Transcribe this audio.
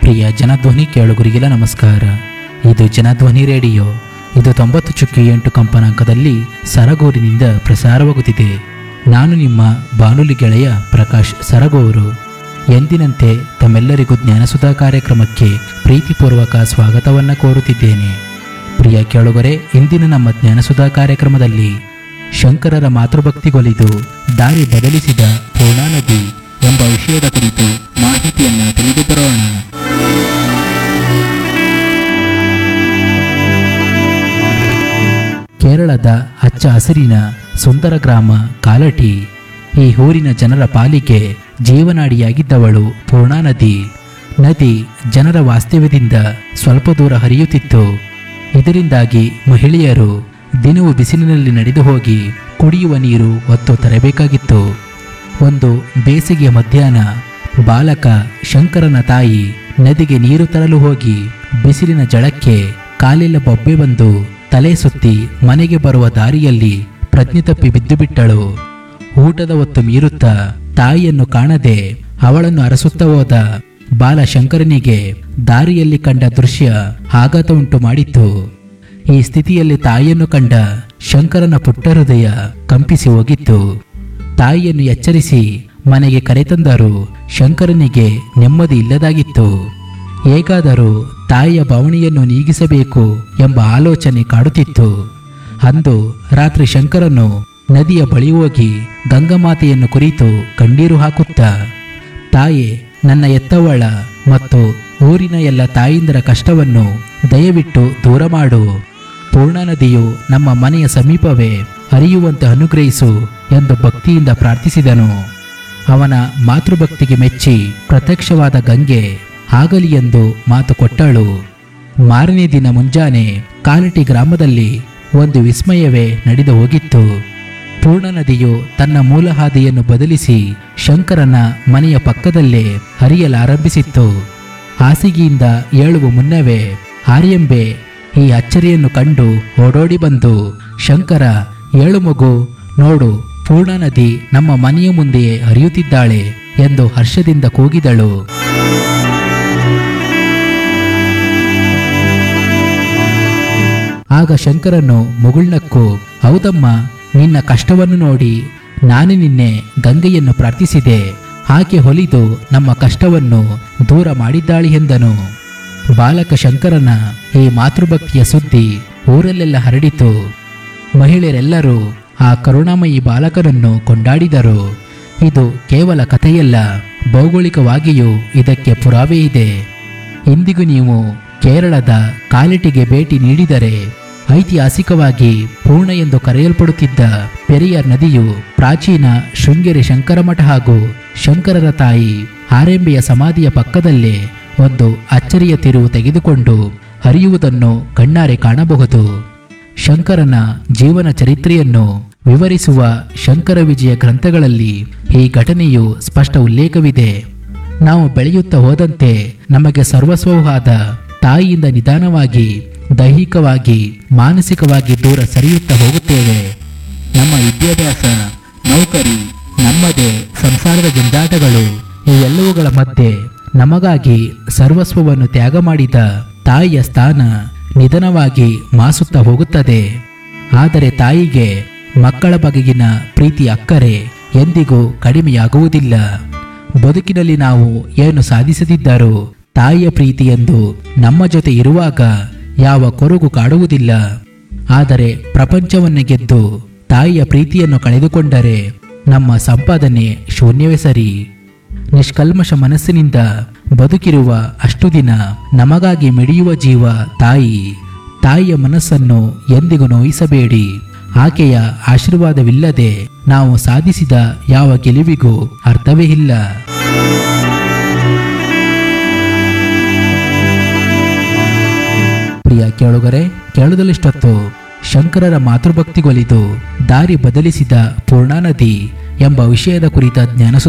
ಪ್ರಿಯ ಜನಧ್ವನಿ ಕೇಳುಗರಿಗೆಲ್ಲ ನಮಸ್ಕಾರ ಇದು ಜನಧ್ವನಿ ರೇಡಿಯೋ ಇದು ತೊಂಬತ್ತು ಚುಕ್ಕಿ ಎಂಟು ಕಂಪನಾಂಕದಲ್ಲಿ ಸರಗೂರಿನಿಂದ ಪ್ರಸಾರವಾಗುತ್ತಿದೆ ನಾನು ನಿಮ್ಮ ಬಾನುಲಿ ಗೆಳೆಯ ಪ್ರಕಾಶ್ ಸರಗೂರು ಎಂದಿನಂತೆ ತಮ್ಮೆಲ್ಲರಿಗೂ ಜ್ಞಾನಸುಧಾ ಕಾರ್ಯಕ್ರಮಕ್ಕೆ ಪ್ರೀತಿಪೂರ್ವಕ ಸ್ವಾಗತವನ್ನು ಕೋರುತ್ತಿದ್ದೇನೆ ಪ್ರಿಯ ಕೇಳುಗರೆ ಇಂದಿನ ನಮ್ಮ ಜ್ಞಾನಸುಧಾ ಕಾರ್ಯಕ್ರಮದಲ್ಲಿ ಶಂಕರರ ಮಾತೃಭಕ್ತಿಗೊಲಿದು ದಾರಿ ಬದಲಿಸಿದ ಪೂರ್ಣಾನದಿ ಎಂಬ ವಿಷಯದ ಕುರಿತು ಮಾಹಿತಿಯನ್ನು ತಿಳಿದು ಬರೋಣ ಕೇರಳದ ಹಚ್ಚ ಹಸಿರಿನ ಸುಂದರ ಗ್ರಾಮ ಕಾಲಟಿ ಈ ಊರಿನ ಜನರ ಪಾಲಿಗೆ ಜೀವನಾಡಿಯಾಗಿದ್ದವಳು ಪೂರ್ಣಾ ನದಿ ನದಿ ಜನರ ವಾಸ್ತವ್ಯದಿಂದ ಸ್ವಲ್ಪ ದೂರ ಹರಿಯುತ್ತಿತ್ತು ಇದರಿಂದಾಗಿ ಮಹಿಳೆಯರು ದಿನವೂ ಬಿಸಿಲಿನಲ್ಲಿ ನಡೆದು ಹೋಗಿ ಕುಡಿಯುವ ನೀರು ಹೊತ್ತು ತರಬೇಕಾಗಿತ್ತು ಒಂದು ಬೇಸಿಗೆಯ ಮಧ್ಯಾಹ್ನ ಬಾಲಕ ಶಂಕರನ ತಾಯಿ ನದಿಗೆ ನೀರು ತರಲು ಹೋಗಿ ಬಿಸಿಲಿನ ಜಳಕ್ಕೆ ಕಾಲೆಲ್ಲ ಬೊಬ್ಬೆ ಬಂದು ತಲೆ ಸುತ್ತಿ ಮನೆಗೆ ಬರುವ ದಾರಿಯಲ್ಲಿ ಪ್ರಜ್ಞೆ ತಪ್ಪಿ ಬಿದ್ದು ಬಿಟ್ಟಳು ಊಟದ ಹೊತ್ತು ಮೀರುತ್ತಾ ತಾಯಿಯನ್ನು ಕಾಣದೆ ಅವಳನ್ನು ಅರಸುತ್ತಾ ಹೋದ ಬಾಲ ಶಂಕರನಿಗೆ ದಾರಿಯಲ್ಲಿ ಕಂಡ ದೃಶ್ಯ ಆಘಾತ ಉಂಟು ಮಾಡಿತ್ತು ಈ ಸ್ಥಿತಿಯಲ್ಲಿ ತಾಯಿಯನ್ನು ಕಂಡ ಶಂಕರನ ಪುಟ್ಟ ಹೃದಯ ಕಂಪಿಸಿ ಹೋಗಿತ್ತು ತಾಯಿಯನ್ನು ಎಚ್ಚರಿಸಿ ಮನೆಗೆ ಕರೆತಂದರು ಶಂಕರನಿಗೆ ನೆಮ್ಮದಿ ಇಲ್ಲದಾಗಿತ್ತು ಹೇಗಾದರೂ ತಾಯಿಯ ಭಾವನೆಯನ್ನು ನೀಗಿಸಬೇಕು ಎಂಬ ಆಲೋಚನೆ ಕಾಡುತ್ತಿತ್ತು ಅಂದು ರಾತ್ರಿ ಶಂಕರನು ನದಿಯ ಬಳಿ ಹೋಗಿ ಗಂಗಮಾತೆಯನ್ನು ಕುರಿತು ಕಣ್ಣೀರು ಹಾಕುತ್ತಾ ತಾಯೆ ನನ್ನ ಎತ್ತವಳ ಮತ್ತು ಊರಿನ ಎಲ್ಲ ತಾಯಿಂದರ ಕಷ್ಟವನ್ನು ದಯವಿಟ್ಟು ದೂರ ಮಾಡು ಪೂರ್ಣ ನದಿಯು ನಮ್ಮ ಮನೆಯ ಸಮೀಪವೇ ಹರಿಯುವಂತೆ ಅನುಗ್ರಹಿಸು ಎಂದು ಭಕ್ತಿಯಿಂದ ಪ್ರಾರ್ಥಿಸಿದನು ಅವನ ಮಾತೃಭಕ್ತಿಗೆ ಮೆಚ್ಚಿ ಪ್ರತ್ಯಕ್ಷವಾದ ಗಂಗೆ ಆಗಲಿ ಎಂದು ಮಾತು ಕೊಟ್ಟಳು ಮಾರನೇ ದಿನ ಮುಂಜಾನೆ ಕಾಲಟಿ ಗ್ರಾಮದಲ್ಲಿ ಒಂದು ವಿಸ್ಮಯವೇ ನಡೆದು ಹೋಗಿತ್ತು ಪೂರ್ಣ ನದಿಯು ತನ್ನ ಮೂಲ ಹಾದಿಯನ್ನು ಬದಲಿಸಿ ಶಂಕರನ ಮನೆಯ ಪಕ್ಕದಲ್ಲೇ ಹರಿಯಲಾರಂಭಿಸಿತ್ತು ಹಾಸಿಗೆಯಿಂದ ಏಳುವ ಮುನ್ನವೇ ಆರ್ಯಂಬೆ ಈ ಅಚ್ಚರಿಯನ್ನು ಕಂಡು ಓಡೋಡಿ ಬಂದು ಶಂಕರ ಏಳು ಮಗು ನೋಡು ಪೂರ್ಣ ನದಿ ನಮ್ಮ ಮನೆಯ ಮುಂದೆಯೇ ಹರಿಯುತ್ತಿದ್ದಾಳೆ ಎಂದು ಹರ್ಷದಿಂದ ಕೂಗಿದಳು ಆಗ ಶಂಕರನು ಮುಗುಳ್ನಕ್ಕು ಹೌದಮ್ಮ ನಿನ್ನ ಕಷ್ಟವನ್ನು ನೋಡಿ ನಾನೇ ನಿನ್ನೆ ಗಂಗೆಯನ್ನು ಪ್ರಾರ್ಥಿಸಿದೆ ಆಕೆ ಹೊಲಿದು ನಮ್ಮ ಕಷ್ಟವನ್ನು ದೂರ ಮಾಡಿದ್ದಾಳೆ ಎಂದನು ಬಾಲಕ ಶಂಕರನ ಈ ಮಾತೃಭಕ್ತಿಯ ಸುದ್ದಿ ಊರಲ್ಲೆಲ್ಲ ಹರಡಿತು ಮಹಿಳೆಯರೆಲ್ಲರೂ ಆ ಕರುಣಾಮಯಿ ಬಾಲಕನನ್ನು ಕೊಂಡಾಡಿದರು ಇದು ಕೇವಲ ಕಥೆಯಲ್ಲ ಭೌಗೋಳಿಕವಾಗಿಯೂ ಇದಕ್ಕೆ ಪುರಾವೆ ಇದೆ ಇಂದಿಗೂ ನೀವು ಕೇರಳದ ಕಾಲಿಟಿಗೆ ಭೇಟಿ ನೀಡಿದರೆ ಐತಿಹಾಸಿಕವಾಗಿ ಪೂರ್ಣ ಎಂದು ಕರೆಯಲ್ಪಡುತ್ತಿದ್ದ ಪೆರಿಯಾರ್ ನದಿಯು ಪ್ರಾಚೀನ ಶೃಂಗೇರಿ ಶಂಕರಮಠ ಹಾಗೂ ಶಂಕರರ ತಾಯಿ ಆರೆಂಬೆಯ ಸಮಾಧಿಯ ಪಕ್ಕದಲ್ಲೇ ಒಂದು ಅಚ್ಚರಿಯ ತಿರುವು ತೆಗೆದುಕೊಂಡು ಹರಿಯುವುದನ್ನು ಕಣ್ಣಾರೆ ಕಾಣಬಹುದು ಶಂಕರನ ಜೀವನ ಚರಿತ್ರೆಯನ್ನು ವಿವರಿಸುವ ಶಂಕರ ವಿಜಯ ಗ್ರಂಥಗಳಲ್ಲಿ ಈ ಘಟನೆಯು ಸ್ಪಷ್ಟ ಉಲ್ಲೇಖವಿದೆ ನಾವು ಬೆಳೆಯುತ್ತಾ ಹೋದಂತೆ ನಮಗೆ ಸರ್ವಸ್ವವೂ ಆದ ತಾಯಿಯಿಂದ ನಿಧಾನವಾಗಿ ದೈಹಿಕವಾಗಿ ಮಾನಸಿಕವಾಗಿ ದೂರ ಸರಿಯುತ್ತಾ ಹೋಗುತ್ತೇವೆ ನಮ್ಮ ವಿದ್ಯಾಭ್ಯಾಸ ನೌಕರಿ ನಮ್ಮದೇ ಸಂಸಾರದ ಜಂಜಾಟಗಳು ಇವೆಲ್ಲವುಗಳ ಮಧ್ಯೆ ನಮಗಾಗಿ ಸರ್ವಸ್ವವನ್ನು ತ್ಯಾಗ ಮಾಡಿದ ತಾಯಿಯ ಸ್ಥಾನ ನಿಧನವಾಗಿ ಮಾಸುತ್ತಾ ಹೋಗುತ್ತದೆ ಆದರೆ ತಾಯಿಗೆ ಮಕ್ಕಳ ಬಗೆಗಿನ ಪ್ರೀತಿ ಅಕ್ಕರೆ ಎಂದಿಗೂ ಕಡಿಮೆಯಾಗುವುದಿಲ್ಲ ಬದುಕಿನಲ್ಲಿ ನಾವು ಏನು ಸಾಧಿಸದಿದ್ದರೂ ತಾಯಿಯ ಪ್ರೀತಿ ಎಂದು ನಮ್ಮ ಜೊತೆ ಇರುವಾಗ ಯಾವ ಕೊರಗು ಕಾಡುವುದಿಲ್ಲ ಆದರೆ ಪ್ರಪಂಚವನ್ನೇ ಗೆದ್ದು ತಾಯಿಯ ಪ್ರೀತಿಯನ್ನು ಕಳೆದುಕೊಂಡರೆ ನಮ್ಮ ಸಂಪಾದನೆ ಶೂನ್ಯವೇ ಸರಿ ನಿಷ್ಕಲ್ಮಶ ಮನಸ್ಸಿನಿಂದ ಬದುಕಿರುವ ಅಷ್ಟು ದಿನ ನಮಗಾಗಿ ಮಿಡಿಯುವ ಜೀವ ತಾಯಿ ತಾಯಿಯ ಮನಸ್ಸನ್ನು ಎಂದಿಗೂ ನೋಯಿಸಬೇಡಿ ಆಕೆಯ ಆಶೀರ್ವಾದವಿಲ್ಲದೆ ನಾವು ಸಾಧಿಸಿದ ಯಾವ ಗೆಲುವಿಗೂ ಅರ್ಥವೇ ಇಲ್ಲ ಪ್ರಿಯ ಕೇಳುಗರೆ ಕೇಳುದಲಿಷ್ಟೊತ್ತು ಶಂಕರರ ಮಾತೃಭಕ್ತಿಗೊಲಿದು ದಾರಿ ಬದಲಿಸಿದ ಪೂರ್ಣಾ ನದಿ ಎಂಬ ವಿಷಯದ ಕುರಿತ ಜ್ಞಾನ